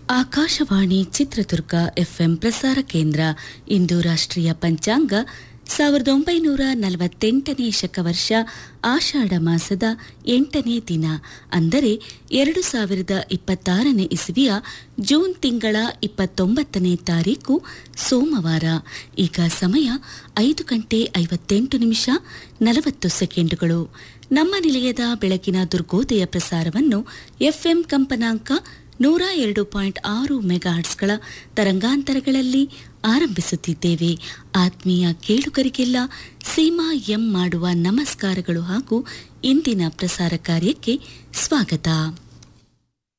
Akashvani Chitradurga FM ಪ್ರಸಾರ ಕೇಂದ್ರ ಇಂದು ರಾಷ್ಟ್ರೀಯ ಪಂಚಾಂಗ ಸಾವಿರದ ಒಂಬೈನೂರ ನಲವತ್ತೆಂಟನೇ ಶಕವರ್ಷ ಆಷಾಢ ಮಾಸದ ಎಂಟನೇ ದಿನ ಅಂದರೆ ಎರಡು ಸಾವಿರದ ಇಪ್ಪತ್ತಾರನೇ ಇಸವಿಯ ಜೂನ್ ತಿಂಗಳ ಇಪ್ಪತ್ತೊಂಬತ್ತನೇ ತಾರೀಕು ಸೋಮವಾರ ಈಗ ಸಮಯ ಐದು ಗಂಟೆ ಐವತ್ತೆಂಟು ನಿಮಿಷ ನಲವತ್ತು ಸೆಕೆಂಡುಗಳು ನಮ್ಮ ನಿಲಯದ ಬೆಳಕಿನ ದುರ್ಗೋದಯ ಪ್ರಸಾರವನ್ನು ಎಫ್ಎಂ ಕಂಪನಾಂಕ ನೂರ ಎರಡು ಪಾಯಿಂಟ್ ಆರು ಮೆಗಾಹರ್ಟ್ಸ್ಗಳ ತರಂಗಾಂತರಗಳಲ್ಲಿ ಆರಂಭಿಸುತ್ತಿದ್ದೇವೆ ಆತ್ಮೀಯ ಕೇಳುಗರಿಗೆಲ್ಲ ಸೀಮಾ ಎಂ ಮಾಡುವ ನಮಸ್ಕಾರಗಳು ಹಾಗೂ ಇಂದಿನ ಪ್ರಸಾರ ಕಾರ್ಯಕ್ಕೆ ಸ್ವಾಗತ